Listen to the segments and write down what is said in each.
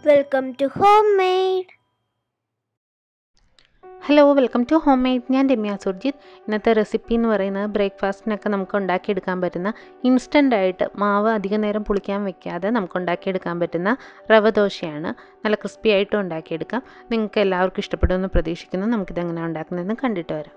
Welcome to Homemade. Hello welcome to Homemade ഞാൻ രമ്യ സുർജിത്ത് ഇന്നത്തെ recipe എന്ന് പറയുന്നത് ബ്രേക്ക്ഫാസ്റ്റിനൊക്കെ നമുക്ക് ഉണ്ടാക്കിയെടുക്കാൻ പറ്റുന്ന ഇൻസ്റ്റൻ്റ് ആയിട്ട് മാവ് അധികം നേരം പുളിക്കാൻ വെക്കാതെ നമുക്ക് ഉണ്ടാക്കിയെടുക്കാൻ പറ്റുന്ന റവ ദോശയാണ് നല്ല ക്രിസ്പി ആയിട്ടും ഉണ്ടാക്കിയെടുക്കാം നിങ്ങൾക്ക് എല്ലാവർക്കും ഇഷ്ടപ്പെടുമെന്ന് പ്രതീക്ഷിക്കുന്നു നമുക്കിതെങ്ങനെ ഉണ്ടാക്കുന്നതെന്ന് കണ്ടിട്ട് വരാം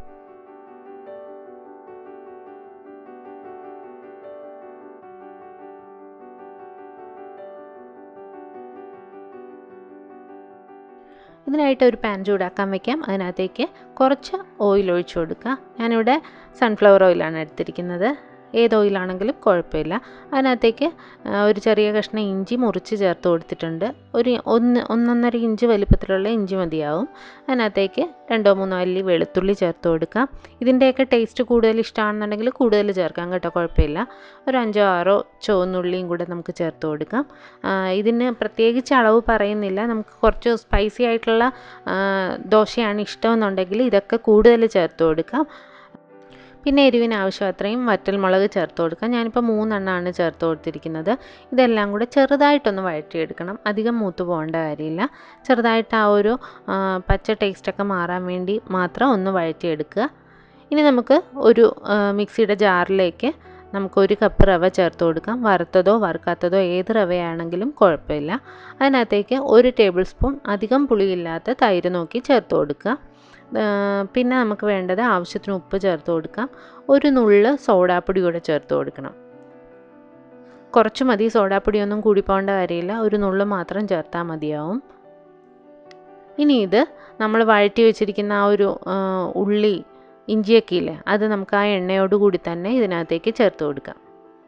ഇതിനായിട്ട് ഒരു പാൻ ചൂടാക്കാൻ വെക്കാം അതിനകത്തേക്ക് കുറച്ച് ഓയിൽ ഒഴിച്ചു കൊടുക്കുക ഞാനിവിടെ സൺഫ്ലവർ ഓയിലാണ് എടുത്തിരിക്കുന്നത് ഏത് ഓയിലാണെങ്കിലും കുഴപ്പമില്ല അതിനകത്തേക്ക് ഒരു ചെറിയ കഷ്ണം ഇഞ്ചി മുറിച്ച് ചേർത്ത് കൊടുത്തിട്ടുണ്ട് ഒരു ഒന്ന് ഒന്നൊന്നര ഇഞ്ച് വലിപ്പത്തിലുള്ള ഇഞ്ചി മതിയാവും അതിനകത്തേക്ക് രണ്ടോ മൂന്നോ അല്ലി വെളുത്തുള്ളി ചേർത്ത് കൊടുക്കാം ഇതിൻ്റെയൊക്കെ ടേസ്റ്റ് കൂടുതൽ ഇഷ്ടമാണെന്നുണ്ടെങ്കിൽ കൂടുതൽ ചേർക്കാം കേട്ടോ കുഴപ്പമില്ല ഒരു അഞ്ചോ ആറോ ചുവന്നുള്ളിയും കൂടെ നമുക്ക് ചേർത്ത് കൊടുക്കാം ഇതിന് പ്രത്യേകിച്ച് അളവ് പറയുന്നില്ല നമുക്ക് കുറച്ച് സ്പൈസി ആയിട്ടുള്ള ദോശയാണ് ഇഷ്ടമെന്നുണ്ടെങ്കിൽ ഇതൊക്കെ കൂടുതൽ ചേർത്ത് കൊടുക്കാം പിന്നെ എരിവിന് ആവശ്യം അത്രയും വറ്റൽമുളക് ചേർത്ത് കൊടുക്കാം ഞാനിപ്പോൾ മൂന്നെണ്ണമാണ് ചേർത്ത് കൊടുത്തിരിക്കുന്നത് ഇതെല്ലാം കൂടെ ചെറുതായിട്ടൊന്ന് വഴറ്റിയെടുക്കണം അധികം മൂത്ത് പോകേണ്ട കാര്യമില്ല ചെറുതായിട്ട് ആ ഒരു പച്ച ടേസ്റ്റൊക്കെ മാറാൻ വേണ്ടി മാത്രം ഒന്ന് വഴറ്റിയെടുക്കുക ഇനി നമുക്ക് ഒരു മിക്സിയുടെ ജാറിലേക്ക് നമുക്ക് ഒരു കപ്പ് റവ ചേർത്ത് കൊടുക്കാം വറുത്തതോ വറുക്കാത്തതോ ഏത് റവയാണെങ്കിലും കുഴപ്പമില്ല അതിനകത്തേക്ക് ഒരു ടേബിൾ സ്പൂൺ അധികം പുളിയില്ലാത്ത തൈര് നോക്കി ചേർത്ത് കൊടുക്കുക പിന്നെ നമുക്ക് വേണ്ടത് ആവശ്യത്തിന് ഉപ്പ് ചേർത്ത് കൊടുക്കാം ഒരു നുള്ള് സോഡാപ്പൊടി കൂടെ ചേർത്ത് കൊടുക്കണം കുറച്ച് മതി സോഡാപ്പൊടിയൊന്നും കൂടി പോകേണ്ട കാര്യമില്ല ഒരു നുള്ള് മാത്രം ചേർത്താൽ മതിയാവും ഇനി ഇത് നമ്മൾ വഴറ്റി വെച്ചിരിക്കുന്ന ആ ഒരു ഉള്ളി ഇഞ്ചിയൊക്കെ ഇല്ലേ അത് നമുക്ക് ആ എണ്ണയോട് കൂടി തന്നെ ഇതിനകത്തേക്ക് ചേർത്ത് കൊടുക്കാം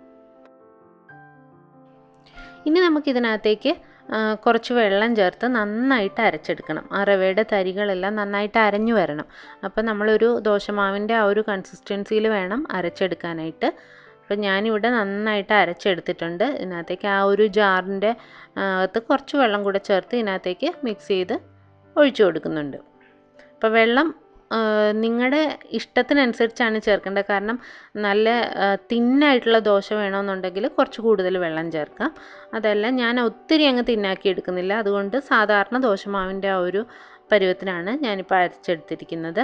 ഇനി നമുക്ക് ഇതിനകത്തേക്ക് കുറച്ച് വെള്ളം ചേർത്ത് നന്നായിട്ട് അരച്ചെടുക്കണം ആ റവയുടെ തരികളെല്ലാം നന്നായിട്ട് അരഞ്ഞു വരണം അപ്പോൾ നമ്മളൊരു ദോശമാവിൻ്റെ ആ ഒരു കൺസിസ്റ്റൻസിയിൽ വേണം അരച്ചെടുക്കാനായിട്ട് അപ്പോൾ ഞാനിവിടെ നന്നായിട്ട് അരച്ചെടുത്തിട്ടുണ്ട് ഇതിനകത്തേക്ക് ആ ഒരു ജാറിൻ്റെ അകത്ത് കുറച്ച് വെള്ളം കൂടെ ചേർത്ത് ഇതിനകത്തേക്ക് മിക്സ് ചെയ്ത് ഒഴിച്ചു കൊടുക്കുന്നുണ്ട് അപ്പോൾ വെള്ളം നിങ്ങളുടെ ഇഷ്ടത്തിനനുസരിച്ചാണ് ചേർക്കേണ്ടത് കാരണം നല്ല തിന്നായിട്ടുള്ള ദോശ വേണമെന്നുണ്ടെങ്കിൽ കുറച്ച് കൂടുതൽ വെള്ളം ചേർക്കാം അതല്ല ഞാൻ ഒത്തിരി അങ്ങ് തിന്നാക്കി എടുക്കുന്നില്ല അതുകൊണ്ട് സാധാരണ ദോശമാവിൻ്റെ ആ ഒരു പരുവത്തിനാണ് ഞാനിപ്പോൾ അരച്ചെടുത്തിരിക്കുന്നത്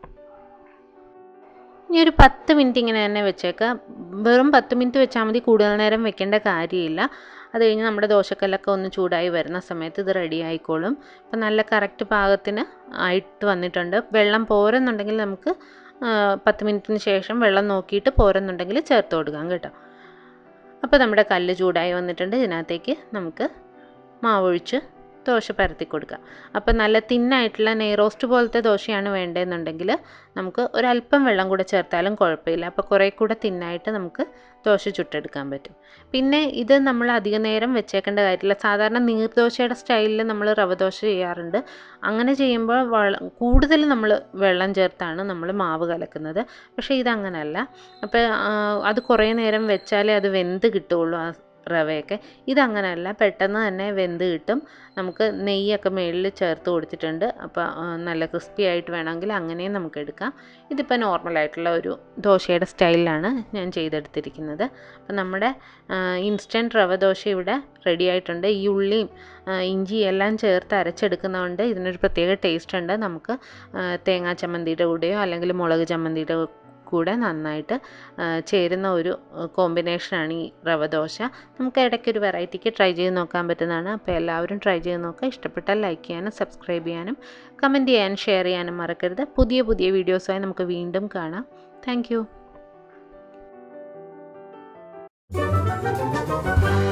ഇനി ഒരു പത്ത് മിനിറ്റ് ഇങ്ങനെ തന്നെ വെച്ചേക്കാം വെറും പത്ത് മിനിറ്റ് വെച്ചാൽ മതി കൂടുതൽ നേരം വെക്കേണ്ട കാര്യമില്ല അത് കഴിഞ്ഞ് നമ്മുടെ ദോശക്കല്ലൊക്കെ ഒന്ന് ചൂടായി വരുന്ന സമയത്ത് ഇത് റെഡി ആയിക്കോളും അപ്പം നല്ല കറക്റ്റ് പാകത്തിന് ആയിട്ട് വന്നിട്ടുണ്ട് വെള്ളം പോരെന്നുണ്ടെങ്കിൽ നമുക്ക് പത്ത് മിനിറ്റിന് ശേഷം വെള്ളം നോക്കിയിട്ട് പോരെന്നുണ്ടെങ്കിൽ ചേർത്ത് കൊടുക്കാം കേട്ടോ അപ്പോൾ നമ്മുടെ കല്ല് ചൂടായി വന്നിട്ടുണ്ട് ഇതിനകത്തേക്ക് നമുക്ക് മാവൊഴിച്ച് ദോശ പരത്തി കൊടുക്കുക അപ്പോൾ നല്ല തിന്നായിട്ടുള്ള നെയ് റോസ്റ്റ് പോലത്തെ ദോശയാണ് വേണ്ടതെന്നുണ്ടെങ്കിൽ നമുക്ക് ഒരല്പം വെള്ളം കൂടെ ചേർത്താലും കുഴപ്പമില്ല അപ്പോൾ കുറേ കൂടെ തിന്നായിട്ട് നമുക്ക് ദോശ ചുട്ടെടുക്കാൻ പറ്റും പിന്നെ ഇത് നമ്മൾ അധിക നേരം വെച്ചേക്കേണ്ട കാര്യമില്ല സാധാരണ നീർദോശയുടെ സ്റ്റൈലിൽ നമ്മൾ റവ ദോശ ചെയ്യാറുണ്ട് അങ്ങനെ ചെയ്യുമ്പോൾ കൂടുതൽ നമ്മൾ വെള്ളം ചേർത്താണ് നമ്മൾ മാവ് കലക്കുന്നത് പക്ഷേ ഇതങ്ങനല്ല അപ്പോൾ അത് കുറേ നേരം വെച്ചാലേ അത് വെന്ത് കിട്ടുകയുള്ളൂ ആ റവയൊക്കെ ഇതങ്ങനെയല്ല പെട്ടെന്ന് തന്നെ വെന്ത് കിട്ടും നമുക്ക് നെയ്യൊക്കെ മുകളിൽ ചേർത്ത് കൊടുത്തിട്ടുണ്ട് അപ്പോൾ നല്ല ക്രിസ്പി ആയിട്ട് വേണമെങ്കിൽ അങ്ങനെയും നമുക്ക് എടുക്കാം ഇതിപ്പോൾ നോർമലായിട്ടുള്ള ഒരു ദോശയുടെ സ്റ്റൈലിലാണ് ഞാൻ ചെയ്തെടുത്തിരിക്കുന്നത് അപ്പോൾ നമ്മുടെ ഇൻസ്റ്റൻറ്റ് റവ ദോശ ഇവിടെ റെഡി ആയിട്ടുണ്ട് ഈ ഉള്ളിയും ഇഞ്ചി എല്ലാം ചേർത്ത് അരച്ചെടുക്കുന്നതുകൊണ്ട് ഇതിനൊരു പ്രത്യേക ടേസ്റ്റ് ഉണ്ട് നമുക്ക് തേങ്ങാ ചമ്മന്തിയുടെ കൂടെയോ അല്ലെങ്കിൽ മുളക് ചമ്മന്തിയുടെ കൂടെ നന്നായിട്ട് ചേരുന്ന ഒരു കോമ്പിനേഷനാണ് ഈ റവ ദോശ നമുക്ക് ഇടയ്ക്കൊരു വെറൈറ്റിക്ക് ട്രൈ ചെയ്ത് നോക്കാൻ പറ്റുന്നതാണ് അപ്പോൾ എല്ലാവരും ട്രൈ ചെയ്ത് നോക്കുക ഇഷ്ടപ്പെട്ടാൽ ലൈക്ക് ചെയ്യാനും സബ്സ്ക്രൈബ് ചെയ്യാനും കമൻറ്റ് ചെയ്യാനും ഷെയർ ചെയ്യാനും മറക്കരുത് പുതിയ പുതിയ വീഡിയോസായി നമുക്ക് വീണ്ടും കാണാം താങ്ക്